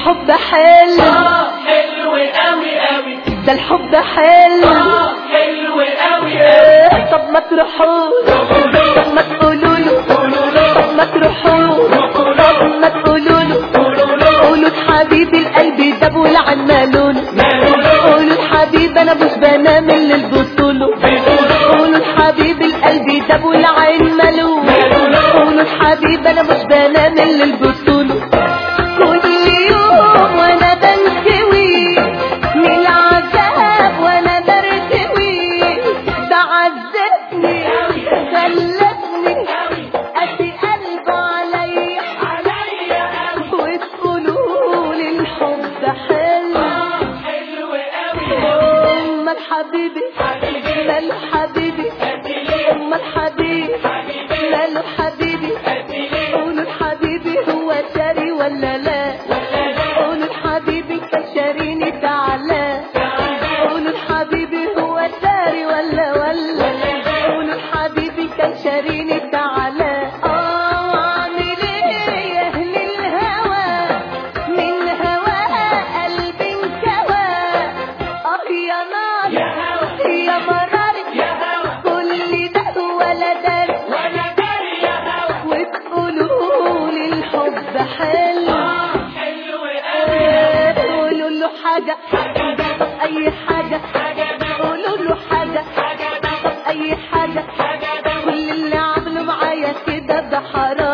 الحب حلو اه حلو قوي قوي ده الحب حلو اه حلو قوي قوي طب ما تروحوا طب ما تقولوا له طب ما تروحوا طب ما تقولوا له قولوا حبيبي القلب ده ولعن مالونه قولوا حبيبي انا مش بنام الا البطوله قولوا حبيبي القلب ده ولعن مالونه قولوا حبيبي انا مش بنام الا البطوله كل يوم وانا بنكوي من العذاب وانا برتوي ده عذبني خلتني ادي قلبه عليا عليا قوي وتقولوا لي الحب حلو اه حلو قوي امال حبيبي ماله حبيبي امال حبيبي ماله حبيبي قولوا حبيبي هو شاري ولا لا قولوا حبيبي كان شاريني تعالى قولوا حبيبي هو شاري ولا ولا قولوا حبيبي كان شاريني تعالى اه واعمل ايه يا اهل الهوى من هوى قلبي انكوى اه يا نار يا هوا يا مرار يا هوا كل ده ولا دار ولا داري يا هوا وتقولوا لي الحب حلو اه حلو قوي قولوا له حاجة طب أي حاجة قولوا له حاجة طب أي حاجة كل اللي عمله معايا كده ده حرام